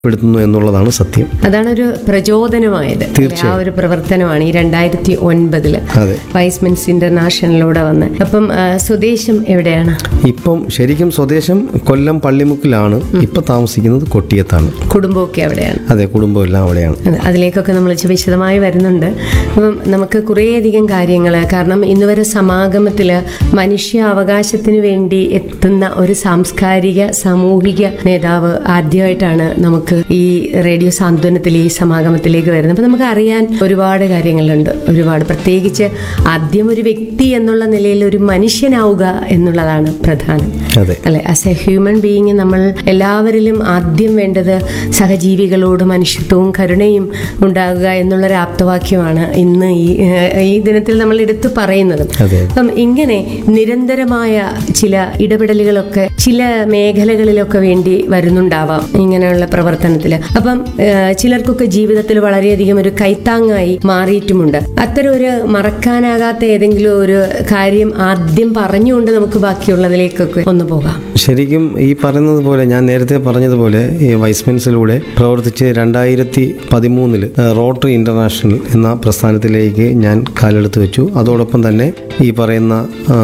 പെടുത്തുന്നു എന്നുള്ളതാണ് സത്യം അതാണ് ഒരു പ്രചോദനമായത് അല്ലേ? ആ ഒരു പ്രവർത്തനമാണ് ഈ രണ്ടായിരത്തി ഒൻപതില് അതെ വൈസ്മെൻസ് ഇന്റർനാഷണലിലൂടെ വന്ന് അപ്പം ആ, സ്വദേശം എവിടെയാണ് ഇപ്പം ശരിക്കും സ്വദേശം കൊല്ലം പള്ളിമുക്കിലാണ് ഇപ്പം താമസിക്കുന്നത് കൊട്ടിയത്താണ് കുടുംബമൊക്കെ എവിടെയാണ് അതെ കുടുംബം എല്ലാം അവിടെയാണ് അത് അതിലേക്കൊക്കെ നമ്മൾ ഇച്ചിരി വിശദമായി വരുന്നുണ്ട് അപ്പം നമുക്ക് കുറേയധികം കാര്യങ്ങൾ കാരണം ഇന്ന് വരെ സമാഗമത്തിൽ മനുഷ്യ അവകാശത്തിന് വേണ്ടി എത്തുന്ന ഒരു സാംസ്കാരിക സാമൂഹിക നേതാവ് ആദ്യമായിട്ടാണ് നമുക്ക് ഈ റേഡിയോ സാന്ത്വനത്തിൽ ഈ സമാഗമത്തിലേക്ക് വരുന്നത് അപ്പം നമുക്ക് അറിയാൻ ഒരുപാട് കാര്യങ്ങളുണ്ട് ഒരുപാട് പ്രത്യേകിച്ച് ആദ്യം ഒരു വ്യക്തി എന്നുള്ള നിലയിൽ ഒരു മനുഷ്യനാവുക എന്നുള്ളതാണ് പ്രധാനം അതെ അല്ലെ ആസ് എ ഹ്യൂമൻ ബീയിങ് നമ്മൾ എല്ലാവരിലും ആദ്യം വേണ്ടത് സഹജീവികളോട് മനുഷ്യത്വവും കരുണയും ഉണ്ടാകുക എന്നുള്ളൊരു ആപ്തവാക്യമാണ് ഇന്ന് ഈ ഏഹ്, ഈ ദിനത്തിൽ നമ്മൾ എടുത്തു പറയുന്നത് അതെ അപ്പം ഇങ്ങനെ നിരന്തരമായ ചില ഇടപെടലുകളൊക്കെ ചില മേഖലകളിലൊക്കെ വേണ്ടി വരുന്നുണ്ടാവാം ഇങ്ങനെയുള്ള പ്രവർത്തനത്തിൽ അപ്പം ഏഹ്, ചിലർക്കൊക്കെ ജീവിതത്തിൽ വളരെയധികം ഒരു കൈത്താങ്ങായി മാറിയിട്ടുമുണ്ട് അത്തരം ഒരു മറക്കാനാകാത്ത ഏതെങ്കിലും ഒരു കാര്യം ആദ്യം പറഞ്ഞുകൊണ്ട് നമുക്ക് ബാക്കിയുള്ളതിലേക്കൊക്കെ ഒന്ന് പോകാം ശരിക്കും ഈ പറയുന്നത് പോലെ ഞാൻ നേരത്തെ പറഞ്ഞതുപോലെ ഈ വൈസ്മെൻസിലൂടെ പ്രവർത്തിച്ച് രണ്ടായിരത്തി പതിമൂന്നില് റോട്ടറി ഇന്റർനാഷണൽ എന്ന പ്രസ്ഥാനത്തിലേക്ക് ഞാൻ കാലെടുത്ത് വെച്ചു അതോടൊപ്പം തന്നെ ഈ പറയുന്ന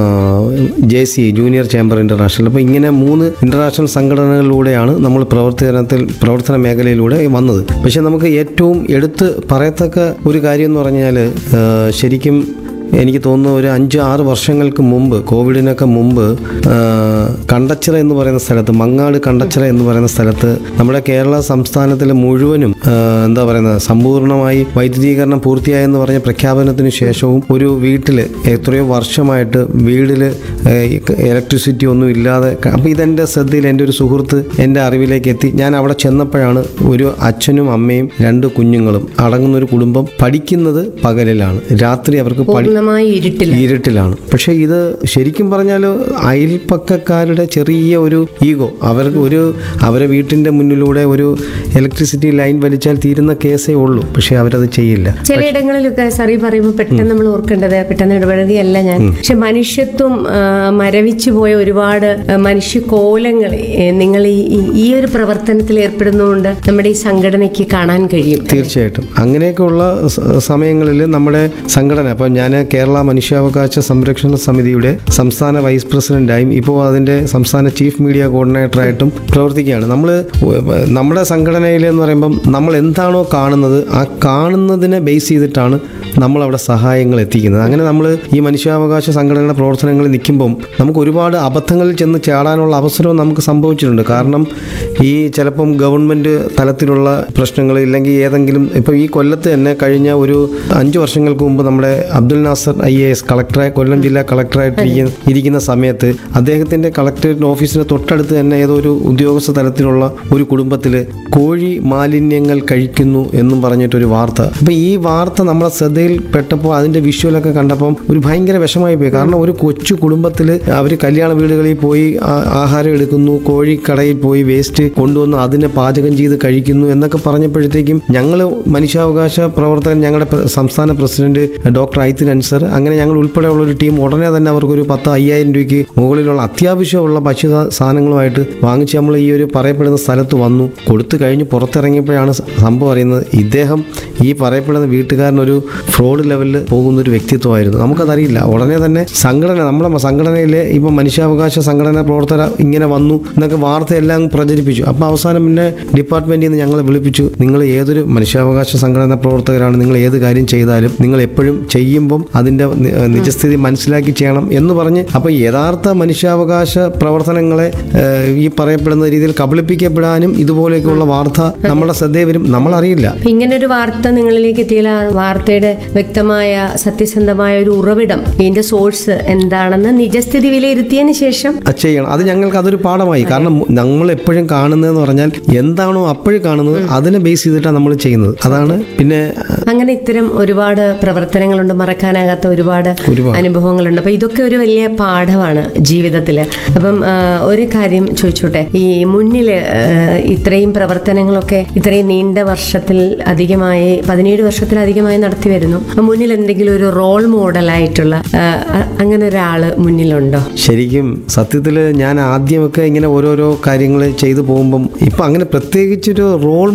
J C junior chamber international അപ്പോൾ ഇങ്ങനെ മൂന്ന് ഇന്റർനാഷണൽ സംഘടനകളിലൂടെയാണ് നമ്മൾ പ്രവർത്തനത്തിൽ പ്രവർത്തന മേഖലയിലൂടെ വന്നത് പക്ഷെ നമുക്ക് ഏറ്റവും എടുത്ത് പറയത്തക്ക ഒരു കാര്യം എന്ന് പറഞ്ഞാൽ ശരിക്കും എനിക്ക് തോന്നുന്നു ഒരു അഞ്ച് ആറ് വർഷങ്ങൾക്ക് മുമ്പ് കോവിഡിനൊക്കെ മുമ്പ് ആ, കണ്ടച്ചിറ എന്ന് പറയുന്ന സ്ഥലത്ത് മങ്ങാട് കണ്ടച്ചിറ എന്ന് പറയുന്ന സ്ഥലത്ത് നമ്മുടെ കേരള സംസ്ഥാനത്തിലെ മുഴുവനും ആ, എന്താ പറയുന്നത് സമ്പൂർണ്ണമായി വൈദ്യുതീകരണം പൂർത്തിയായെന്ന് പറഞ്ഞ പ്രഖ്യാപനത്തിന് ശേഷവും ഒരു വീട്ടിൽ എത്രയോ വർഷമായിട്ട് വീട്ടിൽ ഇലക്ട്രിസിറ്റി ഒന്നും ഇല്ലാതെ അപ്പോൾ ഇതെൻ്റെ ശ്രദ്ധയിൽ എൻ്റെ ഒരു സുഹൃത്ത് എൻ്റെ അറിവിലേക്ക് എത്തി ഞാൻ അവിടെ ചെന്നപ്പോഴാണ് ഒരു അച്ഛനും അമ്മയും രണ്ട് കുഞ്ഞുങ്ങളും അടങ്ങുന്ന ഒരു കുടുംബം പഠിക്കുന്നത് പകലിലാണ് രാത്രി അവർക്ക് പഠി പൂർണ്ണമായി ഇരുട്ടില്ല ഇരുട്ടിലാണ് പക്ഷെ ഇത് ശരിക്കും പറഞ്ഞാൽ അയൽപ്പക്കക്കാരുടെ ചെറിയ ഒരു ഈഗോ അവർക്ക് ഒരു അവരെ വീട്ടിന്റെ മുന്നിലൂടെ ഒരു ഇലക്ട്രിസിറ്റി ലൈൻ വലിച്ചാൽ തീരുന്ന കേസേ ഉള്ളൂ പക്ഷെ അവരത് ചെയ്യില്ല ചിലയിടങ്ങളിലൊക്കെ സറി പറയുമ്പോൾ പെട്ടെന്ന് നമ്മൾ ഓർക്കേണ്ടത് പെട്ടെന്ന് ഇടപെടുകയല്ല ഞാൻ പക്ഷെ മനുഷ്യത്വം ആ, മരവിച്ചു പോയ ഒരുപാട് ആ, മനുഷ്യ കോലങ്ങൾ നിങ്ങൾ ഈ ഈ- ഈ ഒരു പ്രവർത്തനത്തിൽ ഏർപ്പെടുന്നതുകൊണ്ട് നമ്മുടെ ഈ സംഘടനയ്ക്ക് കാണാൻ കഴിയും തീർച്ചയായിട്ടും അങ്ങനെയൊക്കെയുള്ള സ- സമയങ്ങളിൽ നമ്മുടെ സംഘടന അപ്പോൾ ഞാൻ കേരള മനുഷ്യാവകാശ സംരക്ഷണ സമിതിയുടെ സംസ്ഥാന വൈസ് പ്രസിഡന്റായും ഇപ്പോൾ അതിൻ്റെ സംസ്ഥാന ചീഫ് മീഡിയ കോർഡിനേറ്ററായിട്ടും പ്രവർത്തിക്കുകയാണ് നമ്മൾ നമ്മുടെ സംഘടനയിൽ എന്ന് പറയുമ്പം നമ്മൾ എന്താണോ കാണുന്നത് ആ കാണുന്നതിനെ ബേസ് ചെയ്തിട്ടാണ് നമ്മൾ അവിടെ സഹായങ്ങൾ എത്തിക്കുന്നത് അങ്ങനെ നമ്മൾ ഈ മനുഷ്യാവകാശ സംഘടനയുടെ പ്രവർത്തനങ്ങളിൽ നിൽക്കുമ്പം നമുക്ക് ഒരുപാട് അബദ്ധങ്ങളിൽ ചെന്ന് ചാടാനുള്ള അവസരവും നമുക്ക് സംഭവിച്ചിട്ടുണ്ട് കാരണം ഈ ചിലപ്പം ഗവൺമെൻറ് തലത്തിലുള്ള പ്രശ്നങ്ങൾ ഇല്ലെങ്കിൽ ഏതെങ്കിലും ഇപ്പോൾ ഈ കൊല്ലത്ത് തന്നെ കഴിഞ്ഞ ഒരു അഞ്ച് വർഷങ്ങൾക്ക് മുമ്പ് നമ്മുടെ Abdul Nasar I A S കളക്ടറെ കൊല്ലം ജില്ലാ കളക്ടറായിട്ട് ഇരിക്കുന്ന- ഇരിക്കുന്ന സമയത്ത് അദ്ദേഹത്തിൻ്റെ കളക്ടറേറ്റ് ഓഫീസിന് തൊട്ടടുത്ത് തന്നെ ഏതോ ഒരു ഉദ്യോഗസ്ഥ തലത്തിലുള്ള ഒരു കുടുംബത്തിൽ കോഴി മാലിന്യങ്ങൾ കഴിക്കുന്നു എന്നും പറഞ്ഞിട്ടൊരു വാർത്ത അപ്പോൾ ഈ വാർത്ത നമ്മളെ ശ്രദ്ധയിൽപ്പെട്ടപ്പോൾ അതിൻ്റെ വിഷ്വലൊക്കെ കണ്ടപ്പം ഒരു ഭയങ്കര വിഷമായി പോയി കാരണം ഒരു കൊച്ചു കുടുംബത്തിൽ അവർ കല്യാണ വീടുകളിൽ പോയി ആ- ആഹാരം എടുക്കുന്നു കോഴി കടയിൽ പോയി വേസ്റ്റ് കൊണ്ടുവന്ന് അതിനെ പാചകം ചെയ്ത് കഴിക്കുന്നു എന്നൊക്കെ പറഞ്ഞപ്പോഴത്തേക്കും ഞങ്ങൾ മനുഷ്യാവകാശ പ്രവർത്തകൻ ഞങ്ങളുടെ പ്ര- സംസ്ഥാന പ്രസിഡന്റ് ഡോക്ടർ ഐത്തിൻ അൻസർ അങ്ങനെ ഞങ്ങൾ ഉൾപ്പെടെയുള്ള ഒരു ടീം ഉടനെ തന്നെ അവർക്കൊരു പത്ത് അയ്യായിരം രൂപയ്ക്ക് മുകളിലുള്ള അത്യാവശ്യമുള്ള ഭക്ഷ്യ സാ- സാധനങ്ങളുമായിട്ട് വാങ്ങിച്ച് നമ്മൾ ഈ ഒരു പറയപ്പെടുന്ന സ്ഥലത്ത് വന്നു കൊടുത്തു കഴിഞ്ഞ് പുറത്തിറങ്ങിയപ്പോഴാണ് സ- സംഭവം അറിയുന്നത് ഇദ്ദേഹം ഈ പറയപ്പെടുന്ന വീട്ടുകാരനൊരു ഫ്രോഡ് ലെവലിൽ പോകുന്ന ഒരു വ്യക്തിത്വമായിരുന്നു നമുക്കതറിയില്ല ഉടനെ തന്നെ സംഘടന നമ്മുടെ സംഘടനയിലെ ഇപ്പം മനുഷ്യാവകാശ സംഘടന പ്രവർത്തകർ ഇങ്ങനെ വന്നു എന്നൊക്കെ വാർത്തയെല്ലാം പ്രചരിപ്പിച്ചു അപ്പോൾ അവസാനം പിന്നെ ഡിപ്പാർട്ട്മെന്റിൽ നിന്ന് ഞങ്ങളെ വിളിപ്പിച്ചു നിങ്ങൾ ഏതൊരു മനുഷ്യാവകാശ സംഘടന പ്രവർത്തകരാണ് നിങ്ങൾ ഏത് കാര്യം ചെയ്താലും നിങ്ങൾ എപ്പോഴും ചെയ്യുമ്പം അതിൻ്റെ നി- നിജസ്ഥിതി മനസ്സിലാക്കി ചെയ്യണം എന്ന് പറഞ്ഞ് അപ്പോൾ യഥാർത്ഥ മനുഷ്യാവകാശ പ്രവർത്തനങ്ങളെ ഏഹ്, ഈ പറയപ്പെടുന്ന രീതിയിൽ കബളിപ്പിക്കപ്പെടാനും ഇതുപോലെയൊക്കെയുള്ള വാർത്ത നമ്മുടെ ശ്രദ്ധയിൽ വരും നമ്മളറിയില്ല ഇങ്ങനൊരു വാർത്ത നിങ്ങളിലേക്ക് എത്തിയാൽ ആ വാർത്തയുടെ വ്യക്തമായ സത്യസന്ധമായ ഒരു ഉറവിടം ഇതിന്റെ സോഴ്സ് എന്താണെന്ന് നിജസ്ഥിതി വിലയിരുത്തിയതിന് ശേഷം അത് ചെയ്യണം അത് ഞങ്ങൾക്ക് അതൊരു പാഠമായി കാരണം നമ്മൾ എപ്പോഴും കാണുന്നതെന്ന് പറഞ്ഞാൽ എന്താണോ അപ്പോഴും കാണുന്നത് അതിനെ ബേസ് ചെയ്തിട്ടാണ് നമ്മൾ ചെയ്യുന്നത് അതാണ് പിന്നെ അങ്ങനെ ഇത്തരം ഒരുപാട് പ്രവർത്തനങ്ങളുണ്ട് മറക്കാനാകാത്ത ഒരുപാട് ഒരുപാട്. അനുഭവങ്ങളുണ്ട് അപ്പൊ ഇതൊക്കെ ഒരു വലിയ പാഠമാണ് ജീവിതത്തിൽ അപ്പം ആ, ഒരു കാര്യം ചോദിച്ചോട്ടെ ഈ മുന്നിൽ ഇത്രയും പ്രവർത്തനങ്ങളൊക്കെ ഇത്രയും നീണ്ട വർഷത്തിൽ അധികമായി പതിനേഴ് വർഷത്തിലധികമായി നടത്തി വരുന്നു അപ്പൊ മുന്നിൽ എന്തെങ്കിലും ഒരു റോൾ മോഡലായിട്ടുള്ള ആ, അ- അങ്ങനെ ഒരാള് മുന്നിലുണ്ടോ ശരിക്കും സത്യത്തിൽ ഞാൻ ആദ്യമൊക്കെ ഇങ്ങനെ ഓരോരോ കാര്യങ്ങൾ ചെയ്തു പോകുമ്പം ഇപ്പം അങ്ങനെ പ്രത്യേകിച്ചൊരു റോൾ